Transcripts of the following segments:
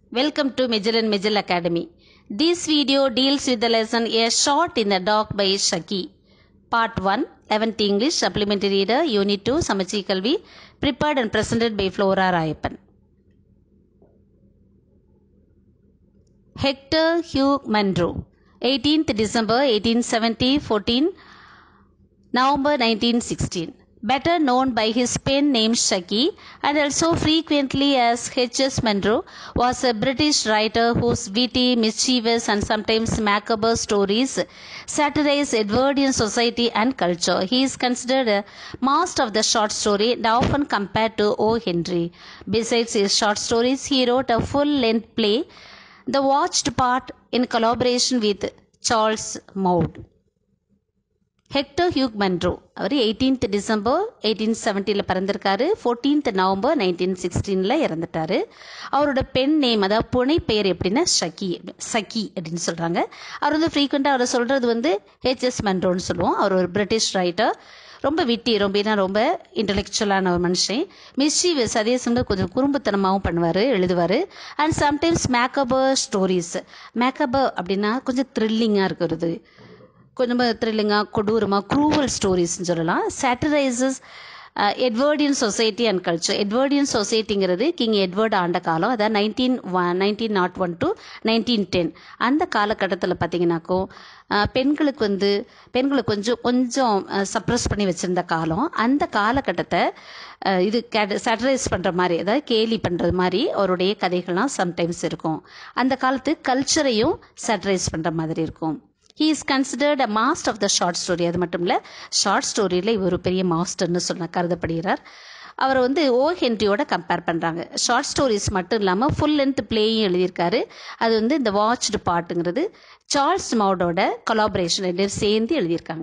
Welcome to Magellan Magell Academy. This video deals with the lesson A Shot in the Dark by Shaki. Part 1, 11th English, Supplementary Reader, Unit 2, Samachi Kalvi, prepared and presented by Flora Rayappan. Hector Hugh Munro, 18th December 1870, 14 November 1916. Better known by his pen name Shaki and also frequently as H.S. Munro, was a British writer whose witty, mischievous, and sometimes macabre stories satirize Edwardian society and culture. He is considered a master of the short story and often compared to O. Henry. Besides his short stories, he wrote a full length play, The Watched Part, in collaboration with Charles Maud. Hector Hugh Munro அவர் eighteenth December eighteen செவன்ட்டியில் பிறந்திருக்காரு fourteenth November nineteen சிக்ஸ்டீனில் இறந்துட்டாரு அவரோட பெண் name அதாவது புனை பெயர் எப்படின்னா ஷக்கி சக்கி அப்படின்னு சொல்கிறாங்க அவர் வந்து ஃப்ரீக்வெண்ட்டாக அவரை சொல்கிறது வந்து ஹெச்எஸ் மன்ரோன்னு சொல்லுவோம் அவர் ஒரு பிரிட்டிஷ் ரைட்டர் ரொம்ப விட்டி ரொம்ப ரொம்ப இன்டலெக்சுவலான ஒரு மனுஷன் மிஸ்சீவியஸ் அதே சமயம் கொஞ்சம் குறும்புத்தனமாகவும் பண்ணுவார் எழுதுவார் and sometimes macabre stories macabre அப்படின்னா கொஞ்சம் த்ரில்லிங்காக இருக்கிறது கொஞ்சம் த்ரில்லிங்காக கொடூரமாக க்ரூவல் ஸ்டோரிஸ்ன்னு சொல்லலாம் satirises Edwardian society and culture Edwardian சொசைட்டிங்கிறது கிங் எட்வர்ட் ஆண்ட காலம் அதாவது nineteen one nineteen nought one to nineteen ten அந்த காலகட்டத்தில் பார்த்தீங்கன்னாக்கோ பெண்களுக்கு வந்து பெண்களை கொஞ்சம் கொஞ்சம் சப்ரஸ் பண்ணி வச்சுருந்த காலம் அந்த காலகட்டத்தை இது சேட்டரைஸ் பண்ணுற மாதிரி அதாவது கேலி பண்ணுறது மாதிரி அவருடைய கதைகள்லாம் சம்டைம்ஸ் இருக்கும் அந்த காலத்து கல்ச்சரையும் சேட்டரைஸ் பண்ணுற மாதிரி இருக்கும் he is considered a master of the short story அது மட்டும் இல்லை ஷார்ட் ஸ்டோரியில் இவர் பெரிய மாஸ்டர்னு சொன்ன கருதப்படுகிறார் அவரை வந்து ஓ ஹென்ரியோட கம்பேர் பண்ணுறாங்க ஷார்ட் ஸ்டோரிஸ் மட்டும் இல்லாமல் ஃபுல் லென்த் பிளேயும் எழுதியிருக்காரு அது வந்து இந்த வாட்ச்டு பாட்டுங்கிறது சார்ல்ஸ் மவுடோட கொலாபரேஷன் ரெண்டு சேர்ந்து எழுதியிருக்காங்க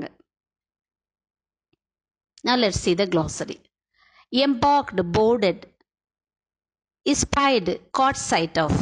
நான் let see the glossary embark boarded espied caught sight of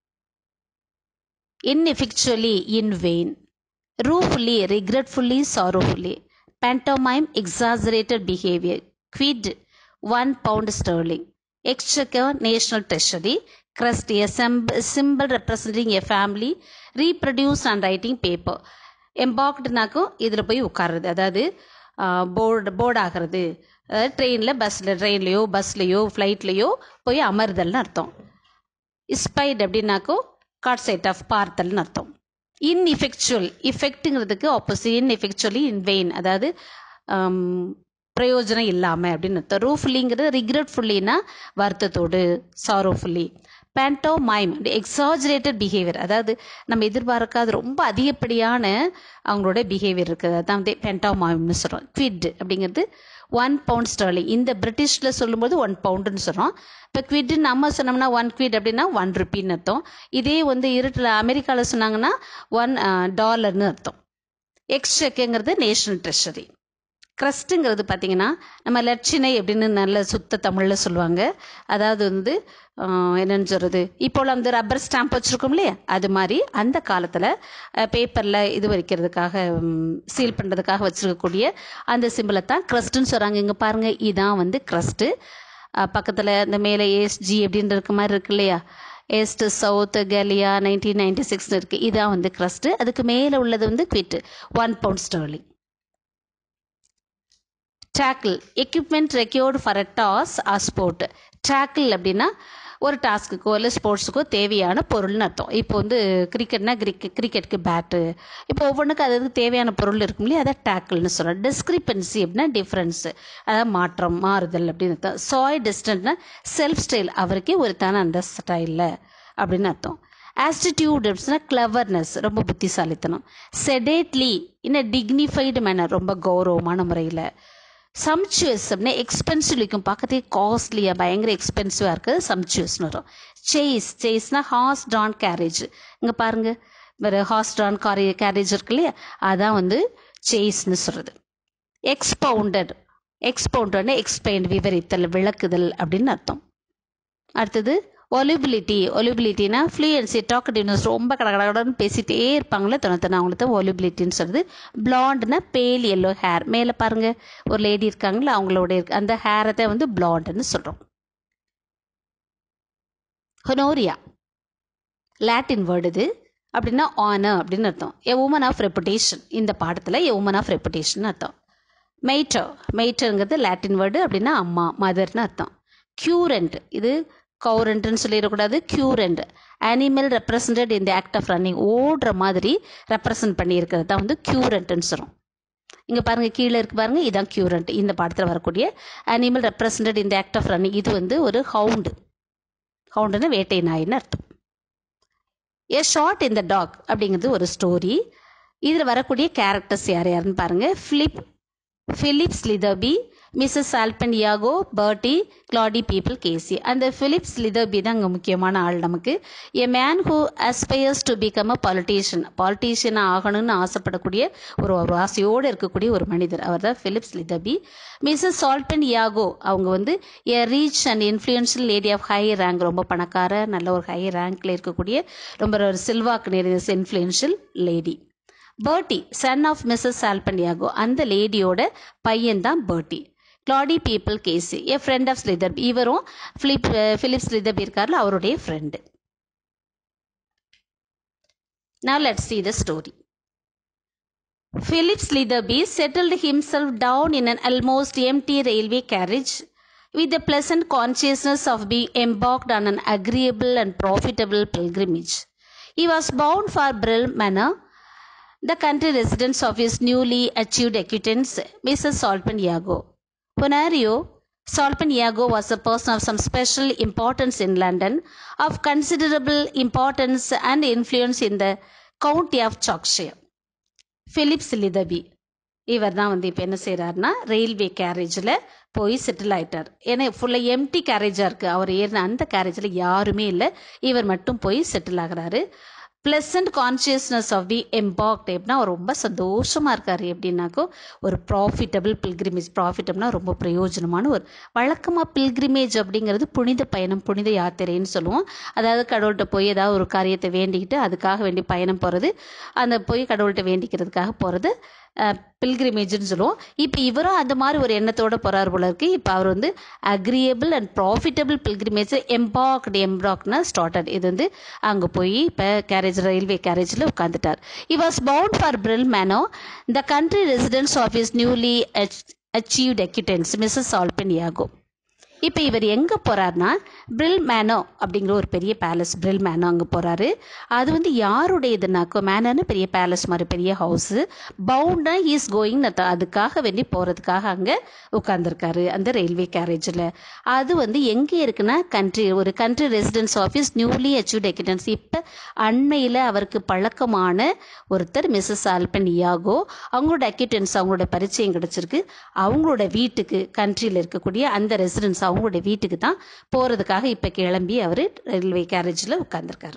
ineffectually in vain ruefully, regretfully, sorrowfully. Pantomime, exaggerated behavior. Quid, one pound sterling. Exchequer, national treasury. Crest, a symbol representing a family. Reproduced and writing paper. எம்பாக்டுனாக்கும் இதில் போய் உட்காருறது அதாவது board board ஆகிறது அதாவது ட்ரெயினில் பஸ்ஸில் ட்ரெயின்லேயோ பஸ்லேயோ ஃப்ளைட்லேயோ போய் அமர்தல்னு அர்த்தம் இஸ்பைட் அப்படின்னாக்கோ காட் சைட் ஆஃப் பார்த்தல்னு அர்த்தம் இன்இஃபெக்சுவல் இஃபெக்ட்டுங்கிறதுக்கு ஆப்போசிட் இன்எஃபெக்சுவலி இன் வெயின் அதாவது பிரயோஜனம் இல்லாமல் அப்படின்னு அர்த்தம் ரூஃபுல்லிங்கிறது ரிக்ரெட்ஃபுல்லினா வருத்தத்தோடு sorrowfully pantomime exaggerated behaviour அதாவது நம்ம எதிர்பார்க்காத ரொம்ப அதிகப்படியான அவங்களோட பிஹேவியர் இருக்குது அதான் வந்து பென்டோ மைம்னு சொல்கிறோம் குவிட் அப்படிங்கிறது ஒன் பவுண்ட் ஸ்டர்லிங் இந்த பிரிட்டிஷில் சொல்லும்போது ஒன் பவுண்டுன்னு சொல்கிறோம் இப்போ குவிட் நம்ம சொன்னோம்னா ஒன் குவிட் அப்படின்னா ஒன் ருப்பின்னு அர்த்தம் இதே வந்து இருட்டில் அமெரிக்காவில் சொன்னாங்கன்னா ஒன் டாலர்னு அர்த்தம் எக்ஸ்செக்குங்கிறது நேஷனல் ட்ரெஷரி க்ரஸ்ட்டுங்கிறது பார்த்தீங்கன்னா நம்ம லட்சினை அப்படின்னு நல்ல சுத்த தமிழில் சொல்லுவாங்க அதாவது வந்து என்னன்னு சொல்கிறது இப்போ வந்து ரப்பர் ஸ்டாம்ப் வச்சுருக்கோம் இல்லையா அது மாதிரி அந்த காலத்தில் பேப்பரில் இது வைக்கிறதுக்காக சீல் பண்ணுறதுக்காக வச்சுருக்கக்கூடிய அந்த சிம்பிளை தான் க்ரஸ்ட்டுன்னு சொல்கிறாங்க இங்கே பாருங்கள் இதான் வந்து க்ரஸ்ட்டு பக்கத்தில் இந்த மேலே ஏஎஸ்ஜி அப்படின்னு இருக்க மாதிரி இருக்கு இல்லையா ஏஸ்ட் சவுத் கேலியா நைன்டீன் நைன்டி சிக்ஸ்னு இருக்குது இதான் வந்து க்ரஸ்ட்டு அதுக்கு மேலே உள்ளது வந்து quid one pound sterling tackle equipment required for a task or sport tackle அப்படின்னா ஒரு டாஸ்க்குக்கோ இல்லை ஸ்போர்ட்ஸுக்கோ தேவையான பொருள்னு அர்த்தம் இப்போ வந்து கிரிக்கெட்னா கிரிக்கெட் கிரிக்கெட்டுக்கு பேட்டு இப்போ ஒவ்வொன்றுக்கும் அது தேவையான பொருள் இருக்கும் இல்லையா அதை டேக்கிள்னு சொல்கிறோம் டிஸ்கிரிப்பன்சி அப்படின்னா டிஃப்ரென்ஸு அதாவது மாற்றம் மாறுதல் அப்படின்னு அர்த்தம் சாய் டிஸ்டன்ட்னா செல்ஃப் ஸ்டைல் அவருக்கே ஒரு தானே அந்த ஸ்டைலில் அப்படின்னு அர்த்தம் ஆஸ்டிடியூட் அப்படின்னா கிளவர்னஸ் ரொம்ப புத்திசாலித்தனம் செடேட்லி இன் டிக்னிஃபைடு மேனர் ரொம்ப கௌரவமான முறையில் சம்ச்சுவஸ் அப்படின்னா எக்ஸ்பென்சிவ் இருக்கும் பார்க்கறதுக்கு காஸ்ட்லியாக பயங்கர எக்ஸ்பென்சிவாக இருக்குது சம்ச்சுவஸ்னு வரும் சேஸ் சேஸ்னா ஹார்ஸ் டான் கேரேஜ் இங்கே பாருங்கள் வேறு ஹார்ஸ் டான் காரி கேரேஜ் இருக்கு இல்லையா அதான் வந்து சேஸ்னு சொல்கிறது எக்ஸ்பவுண்டட் எக்ஸ்பவுண்டட்னா எக்ஸ்பிளைன் விவரித்தல் விளக்குதல் அப்படின்னு அர்த்தம் அடுத்தது ஒலிபிலிட்டி ஒலிபிலிட்டினா ஃப்ளூயன்சி டாக்கட்டிவ்னஸ் ரொம்ப கடகடன்னு பேசிகிட்டே இருப்பாங்களே தொண்ணூத்தொன்று அவங்களுக்கு தான் ஒலிபிலிட்டின்னு சொல்லுது பிளாண்ட்னா பேல் எல்லோ ஹேர் மேலே பாருங்கள் ஒரு லேடி இருக்காங்களே அவங்களோட அந்த ஹேரை தான் வந்து பிளாண்டுன்னு சொல்கிறோம் ஹொனோரியா லாட்டின் வேர்டு இது அப்படின்னா ஆனர் அப்படின்னு அர்த்தம் எ உமன் ஆஃப் ரெப்புடேஷன் இந்த பாடத்தில் எ உமன் ஆஃப் ரெப்புடேஷன் அர்த்தம் மெய்டர் மெய்டருங்கிறது லாட்டின் வேர்டு அப்படின்னா அம்மா மதர்னு அர்த்தம் க்யூரண்ட் இது கவுரண்ட்னு சொல்லிடக்கூடாது க்யூரண்ட் அனிமல் ரெப்ரசன்டட் இந்த ஆக்ட் ஆஃப் ரன்னிங் ஓடுற மாதிரி ரெப்ரசன்ட் பண்ணியிருக்கிறது தான் வந்து க்யூரண்ட்னு சொல்கிறோம் இங்கே பாருங்க கீழே இருக்கு பாருங்க இதான் க்யூரண்ட் இந்த பாடத்தில் வரக்கூடிய அனிமல் ரெப்ரசன்டட் இந்த ஆக்ட் ஆஃப் ரன்னிங் இது வந்து ஒரு ஹவுண்டு ஹவுண்டுன்னு வேட்டை நாயின்னு அர்த்தம் ஏ ஷார்ட் இந்த டாக் அப்படிங்கிறது ஒரு ஸ்டோரி இதில் வரக்கூடிய கேரக்டர்ஸ் யார் யாருன்னு பாருங்க ஃபிலிப் ஃபிலிப் ஸ்லிதபி மிஸ்ஸஸ் ஆல்பன்யாகோ பர்டி கிளாடி பீப்புள் கேசி அந்த ஃபிலிப் ஸ்லிதபி தான் அங்கே முக்கியமான ஆள் நமக்கு a man who aspires to become a politician politician ஆகணும்னு ஆசைப்படக்கூடிய ஒரு ஒரு ஆசையோடு இருக்கக்கூடிய ஒரு மனிதர் அவர் தான் ஃபிலிப் ஸ்லிதபி மிஸ்ஸஸ் சால்பன் யாகோ அவங்க வந்து a rich and influential lady of high rank ரொம்ப பணக்கார நல்ல ஒரு ஹை ரேங்க்ல இருக்கக்கூடிய ரொம்ப ஒரு செல்வாக்கு நிறைந்த influential lady Bertie son of Mrs சால்பன்யாகோ அந்த லேடியோட பையன் தான் பர்ட்டி கிளாடி பீப்புள் கேசி எ ஃப்ரெண்ட் ஆஃப் ஸ்லிதர் இவரும் ஃபிலிப் ஃபிலிப் ஸ்லிதர் இருக்கார்ல அவருடைய friend Now let's see the story. Philip Slitherby settled himself down in an almost empty railway carriage with the pleasant consciousness of being embarked on an agreeable and profitable pilgrimage. He was bound for Brill Manor, the country residence of his newly achieved acquaintance, Mrs. Solpen Iago. Honorio Solpen Iago was a person of some special importance in London, of considerable importance and influence in the county of Yorkshire. Philip Slithaby இவர் தான் வந்து இப்போ என்ன செய்கிறாருன்னா railway கேரேஜில் போய் settle ஆயிட்டார் ஏன்னா ஃபுல்லாக empty கேரேஜாக இருக்குது அவர் ஏறின அந்த கேரேஜில் யாருமே இல்லை இவர் மட்டும் போய் செட்டில் ஆகுறாரு pleasant consciousness of the embark எப்படின்னா அவர் ரொம்ப சந்தோஷமாக இருக்கார் எப்படின்னாக்கோ ஒரு ப்ராஃபிட்டபிள் பில்கிரிமேஜ் ப்ராஃபிட்டப்னா ரொம்ப பிரயோஜனமான ஒரு வழக்கமாக பில்கிரிமேஜ் அப்படிங்கிறது புனித பயணம் புனித யாத்திரைன்னு சொல்லுவோம் அதாவது கடவுள்கிட்ட போய் ஏதாவது ஒரு காரியத்தை வேண்டிக்கிட்டு அதுக்காக வேண்டி பயணம் போகிறது அந்த போய் கடவுள்கிட்ட வேண்டிக்கிறதுக்காக போகிறது பில்கிரிமேஜ்னு சொல்லுவோம் இப்போ இவரும் அந்த மாதிரி ஒரு எண்ணத்தோட போகிறார் போல இருக்கு இப்போ அவர் வந்து agreeable and profitable pilgrimage embark எம்பாக்னா ஸ்டார்டட் இது வந்து அங்கே போய் இப்போ கேரேஜ் ரயில்வே கேரேஜில் உட்காந்துட்டார் he was bound for Brill manor the country residence of his newly achieved acquaintance Mrs ஆல்பன் யாகோ இப்போ இவர் எங்கே போகிறாருனா பிரில் மேனோ அப்படிங்கிற ஒரு பெரிய பேலஸ் பிரில் மேனோ அங்கே போகிறாரு அது வந்து யாருடையதுனாக்கோ மேனோன்னு பெரிய பேலஸ் மாதிரி பெரிய ஹவுஸு பவுண்டா இஸ் கோயிங் அதுக்காக வேண்டி போகிறதுக்காக அங்கே உட்காந்துருக்காரு அந்த ரயில்வே கேரேஜில் அது வந்து எங்கே இருக்குன்னா கண்ட்ரி ஒரு country residence office newly achieved acquaintance இப்போ அண்மையில் அவருக்கு பழக்கமான ஒருத்தர் மிஸ்ஸஸ் ஆல்பன் இயாகோ அவங்களோட அக்யூட்டன்ஸ் அவங்களோட பரிச்சயம் கிடச்சிருக்கு அவங்களோட வீட்டுக்கு கண்ட்ரியில் இருக்கக்கூடிய அந்த ரெசிடென்ஸ் அவங்களோட வீட்டுக்கு தான் போகிறதுக்காக இப்போ கிளம்பி அவர் ரயில்வே கேரேஜில் உட்காந்துருக்காரு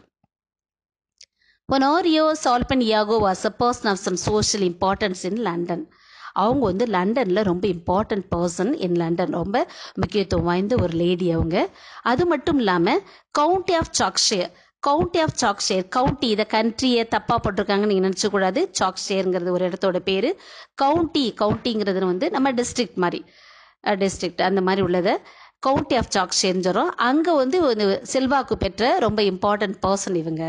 ஒனோரியோ சால்பன் இயாகோ was a person of some social importance in London அவங்க வந்து லண்டனில் ரொம்ப இம்பார்ட்டன்ட் பர்சன் இன் லண்டன் ரொம்ப முக்கியத்துவம் வாய்ந்த ஒரு லேடி அவங்க அது மட்டும் இல்லாமல் கவுண்டி ஆஃப் சாக்ஷேர் கவுண்டி ஆஃப் சாக்ஷேர் கவுண்டி இதை கண்ட்ரியை தப்பாக போட்டிருக்காங்கன்னு நீங்கள் நினச்சக்கூடாது சாக்ஷேருங்கிறது ஒரு இடத்தோட பேர் கவுண்டி கவுண்டிங்கிறது வந்து நம்ம டிஸ்ட்ரிக்ட் மாதிரி டிஸ்ட்ரிக்ட் அந்த மாதிரி உள்ளதை கவுண்டி ஆஃப் சாக்ஷேர்னு சொல்கிறோம் அங்கே வந்து ஒரு செல்வாக்கு பெற்ற ரொம்ப இம்பார்ட்டன்ட் பர்சன் இவங்க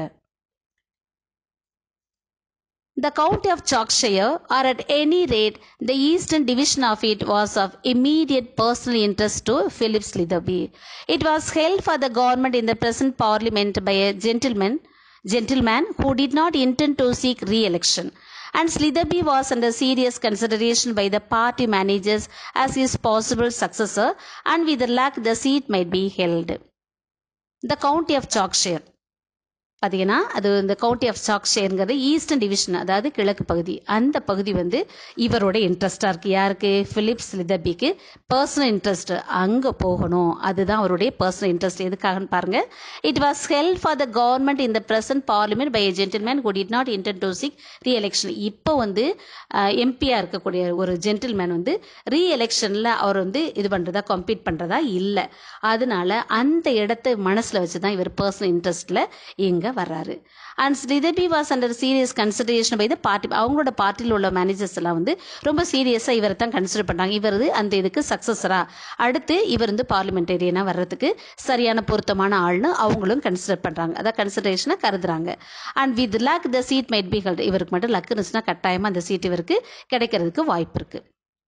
The county of Yorkshire, or at any rate, the eastern division of it, was of immediate personal interest to Philip Slitherby. It was held for the government in the present parliament by a gentleman, gentleman who did not intend to seek re-election. And Slitherby was under serious consideration by the party managers as his possible successor, and with luck the seat might be held. The county of Yorkshire. பார்த்தீங்கன்னா அது இந்த county of சாக்ஷேருங்கிறது eastern division அதாவது கிழக்கு பகுதி அந்த பகுதி வந்து இவரோட இன்ட்ரெஸ்டாக இருக்குது யாருக்கு ஃபிலிப்ஸ் லிதபிக்கு பர்சனல் இன்ட்ரெஸ்ட் அங்கே போகணும் அதுதான் அவருடைய பர்சனல் இன்ட்ரெஸ்ட் எதுக்காகன்னு பாருங்கள் it was help for the government இந்த present parliament by a gentleman who did not intend to seek re election இப்போ வந்து எம்பியாக இருக்கக்கூடிய ஒரு ஜென்டில்மேன் வந்து ரீ எலெக்ஷனில் அவர் வந்து இது பண்ணுறதா கம்பீட் பண்ணுறதா இல்லை அதனால அந்த இடத்த மனசில் வச்சு தான் இவர் பர்சனல் இன்ட்ரெஸ்ட்டில் இங்கே பார்ட்டியில் வர்றாரு and Sridevi was under serious consideration by the party அவங்களோட பார்ட்டியில் உள்ள மேனேஜர்ஸ் எல்லாம் வந்து ரொம்ப சீரியஸாக இவரை தான் கன்சிடர் பண்ணாங்க இவர் அந்த இதுக்கு சக்ஸஸரா அடுத்து இவர் வந்து பார்லிமெண்டேரியனாக வர்றதுக்கு சரியான பொருத்தமான ஆள்னு அவங்களும் கன்சிடர் பண்ணுறாங்க அதான் கன்சிடரேஷனை கருதுறாங்க and with luck the seat might be held இவருக்கு மட்டும் லக் இருந்துச்சுன்னா கட்டாயமாக அந்த சீட் இவருக்கு கிடைக்கிறதுக்கு வாய்ப்பு இருக்குது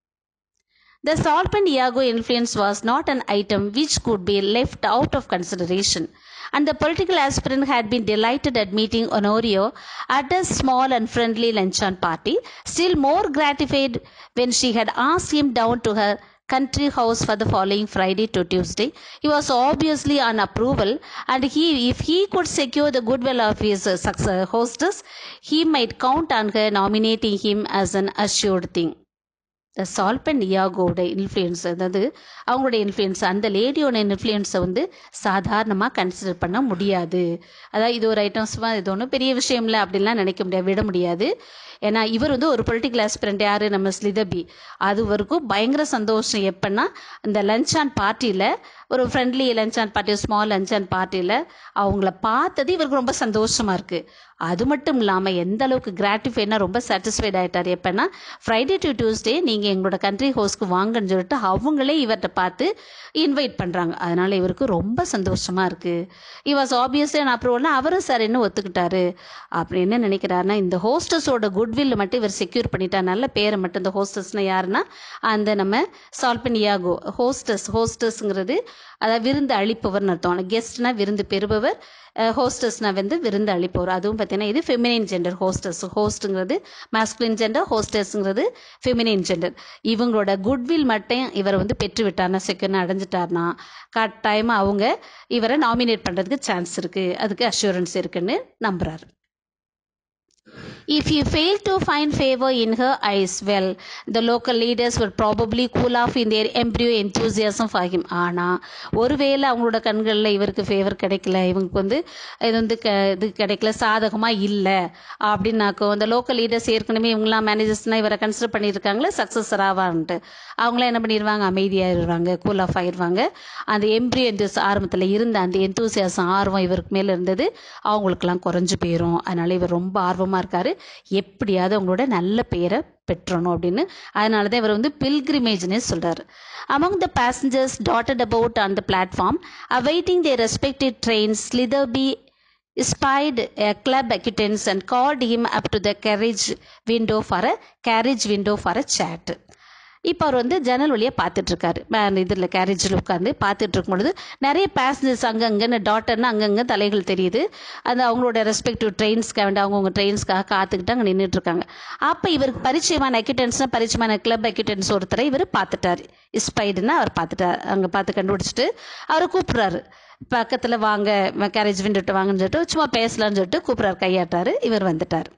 The Salpant Iago influence was not an item which could be left out of consideration, and the political aspirant had been delighted at meeting Honorio at a small and friendly luncheon party, still more gratified when she had asked him down to her country house for the following Friday to Tuesday. He was obviously on approval, and he, if he could secure the goodwill of his uh, success- hostess, he might count on her nominating him as an assured thing. The சால்பன் இயாகோட influence அதாவது அவங்களோட influence அந்த லேடியோட இன்ஃப்ளூயன்ஸை வந்து சாதாரணமாக consider பண்ண முடியாது அதாவது இது ஒரு ஐட்டம்ஸ்மாக இது ஒன்றும் பெரிய விஷயம் இல்லை அப்படின்லாம் நினைக்க முடியாது விட முடியாது ஏன்னா இவர் வந்து ஒரு பொலிட்டிக்கல் ஆஸ்பிரண்ட் யார் நம்ம ஸ்லிதபி அது வரைக்கும் பயங்கர சந்தோஷம் எப்பன்னா இந்த லஞ்ச் அண்ட் பார்ட்டியில் ஒரு friendly lunch and party small lunch and பார்ட்டியில் அவங்கள பார்த்தது இவருக்கு ரொம்ப சந்தோஷமாக இருக்குது அது மட்டும் இல்லாமல் எந்த அளவுக்கு கிராட்டிஃபைனா ரொம்ப சாட்டிஸ்ஃபைட் ஆகிட்டார் எப்போன்னா ஃப்ரைடே டு டியூஸ்டே நீங்கள் எங்களோட கண்ட்ரி ஹவுஸ்க்கு வாங்கன்னு சொல்லிட்டு அவங்களே இவர்கிட்ட பார்த்து இன்வைட் பண்ணுறாங்க அதனால் இவருக்கு ரொம்ப சந்தோஷமாக இருக்குது இ வாஸ் ஆப்வியஸ்லி நான் அப்ரூவல்னா அவரும் சார் என்ன ஒத்துக்கிட்டாரு அப்படி என்ன நினைக்கிறாருன்னா இந்த ஹோஸ்டஸோட குட்வில் மட்டும் இவர் செக்யூர் பண்ணிட்டார் நல்ல பேரை மட்டும் இந்த ஹோஸ்டஸ்னா யாருன்னா அந்த நம்ம சால்பனியாகோ ஹோஸ்டஸ் ஹோஸ்டஸ்ங்கிறது அதாவது விருந்து அளிப்பவர்னு அர்த்தம் கெஸ்ட்னா விருந்து பெறுபவர் ஹோஸ்டஸ்னா வந்து விருந்து அளிப்பவர் அதுவும் பார்த்தீங்கன்னா இது ஃபெமினைன் ஜெண்டர் ஹோஸ்டஸ் ஹோஸ்ட்டுங்கிறது மாஸ்குலின் ஜெண்டர் ஹோஸ்டஸ்ங்கிறது ஃபெமினைன் ஜெண்டர் இவங்களோட குட்வில் மட்டும் இவரை வந்து பெற்று விட்டார்னா செக்யூர்னா அடைஞ்சிட்டார்னா கட்டாயமாக அவங்க இவரை நாமினேட் பண்ணுறதுக்கு சான்ஸ் இருக்குது அதுக்கு அஷூரன்ஸ் இருக்குன்னு நம்புறாரு If you fail to find favor in her eyes, well, the local leaders would probably cool off in their embryo enthusiasm for him. ஆனால் ஒருவேளை அவங்களோட கண்களில் இவருக்கு ஃபேவர் கிடைக்கல இவங்களுக்கு வந்து இது வந்து க இது கிடைக்கல சாதகமாக இல்லை அப்படின்னாக்கோ அந்த லோக்கல் லீடர்ஸ் ஏற்கனவே இவங்களாம் மேனேஜர்ஸ்னால் இவரை கன்சிடர் பண்ணியிருக்காங்களே சக்ஸஸர் ஆவான்ட்டு அவங்களாம் என்ன பண்ணிடுவாங்க அமைதியாகிடுவாங்க கூல் ஆஃப் ஆயிடுவாங்க அந்த எம்ப்ரியோ எந்தூஸ் ஆரம்பத்தில் இருந்த அந்த எந்தூசியாசம் ஆர்வம் இவருக்கு மேலே இருந்தது அவங்களுக்கெல்லாம் குறைஞ்சு போயிடும் அதனால இவர் ரொம்ப ஆர்வமாக இருக்காரு எப்படியாவது அவங்களோட நல்ல பேரை பெற்றணும் அப்படின்னு அதனால தான் இவர் வந்து பில்கிரிமேஜ்னே சொல்றாரு among the passengers dotted about on the platform awaiting their respective trains slitherby spied a club acquaintance and called him up to the carriage window for a carriage window for a chat இப்போ அவர் வந்து ஜன்னல் வழியாக பார்த்துட்டு இருக்காரு இதில் கேரேஜில் உட்காந்து பார்த்துட்டு இருக்கும் பொழுது நிறைய பேசஞ்சர்ஸ் அங்கங்கன்னு டாட்டர்னு அங்கங்கே தலைகள் தெரியுது அந்த அவங்களோட ரெஸ்பெக்டிவ் ட்ரெயின்ஸ்க்காக வேண்டிய அவங்கவுங்க ட்ரெயின்ஸ்க்காக காத்துக்கிட்டு அங்கே நின்றுட்டு இருக்காங்க அப்போ இவருக்கு பரிச்சயமான அக்யூட்டன்ஸ்னா பரிச்சயமான கிளப் அக்யூட்டன்ஸ் ஒருத்தரை இவர் பார்த்துட்டார் இஸ்பைடுன்னா அவர் பார்த்துட்டார் அங்கே பார்த்து கண்டுபிடிச்சிட்டு அவரை கூப்பிட்றாரு பக்கத்தில் வாங்க கேரேஜ் விண்டுட்டு வாங்கன்னு சொல்லிட்டு சும்மா பேசலாம்னு சொல்லிட்டு கூப்பிட்றாரு கையாட்டாரு இவர் வந்துட்டார்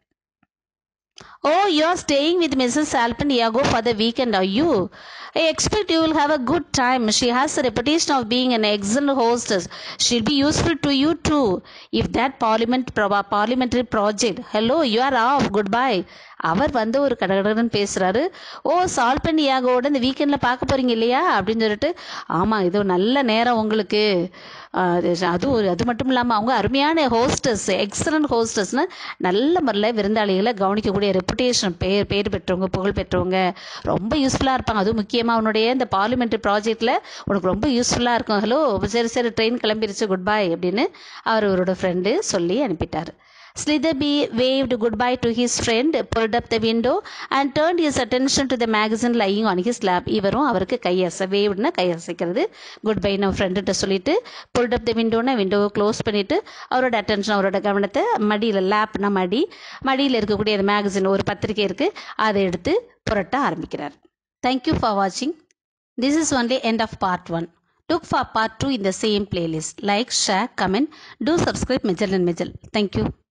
Oh, you are staying with Mrs. Alpin Iago for the weekend, are you? I expect you will have a good time. She has a reputation of being an excellent hostess. She'll be useful to you too. If that parliament pro- parliamentary project. Hello, you are off. Goodbye. அவர் வந்து ஒரு கடகடன்னு பேசுறாரு ஓ சால்பன் யாகோட இந்த வீக்கெண்ட்ல பார்க்க போறீங்க இல்லையா அப்படின்னு சொல்லிட்டு ஆமா இது ஒரு நல்ல நேரம் உங்களுக்கு ஆஹ் அது அது ஒரு அது மட்டும் இல்லாமல் அவங்க அருமையான ஹோஸ்டஸ் எக்ஸலண்ட் ஹோஸ்டஸ்னு நல்ல முறையில் விருந்தாளிகளை கவனிக்கக்கூடிய ரெப்புடேஷன் பேர் பேர் பெற்றவங்க புகழ் பெற்றவங்க ரொம்ப யூஸ்ஃபுல்லாக இருப்பாங்க அதுவும் முக்கியமாக அவனுடைய இந்த பார்லிமெண்ட்ரி ப்ராஜெக்டில் உனக்கு ரொம்ப யூஸ்ஃபுல்லாக இருக்கும் ஹலோ சரி சரி ட்ரெயின் கிளம்பிருச்சு குட் பை அப்படின்னு அவர் அவரோட ஃப்ரெண்டு சொல்லி அனுப்பிட்டார் Slitherby waved goodbye to his friend, pulled up the window, and turned his attention to the magazine lying on his lap. இவரும் அவருக்கு கையசை வேவ்டுனா கையசைக்கிறது குட் பை நம்ம ஃப்ரெண்டுகிட்ட சொல்லிட்டு புல்ட் அப் த விண்டோனா விண்டோவை க்ளோஸ் பண்ணிட்டு அவரோட அட்டென்ஷன் அவரோட கவனத்தை மடியில் லேப்னா மடி மடியில் இருக்கக்கூடிய அந்த மேகசின் ஒரு பத்திரிக்கை இருக்குது அதை எடுத்து புரட்ட ஆரம்பிக்கிறார் தேங்க்யூ ஃபார் வாட்சிங் this is only end of part one Look for part 2 in the same playlist. Like, share, comment, do subscribe Majel and Majel. Thank you.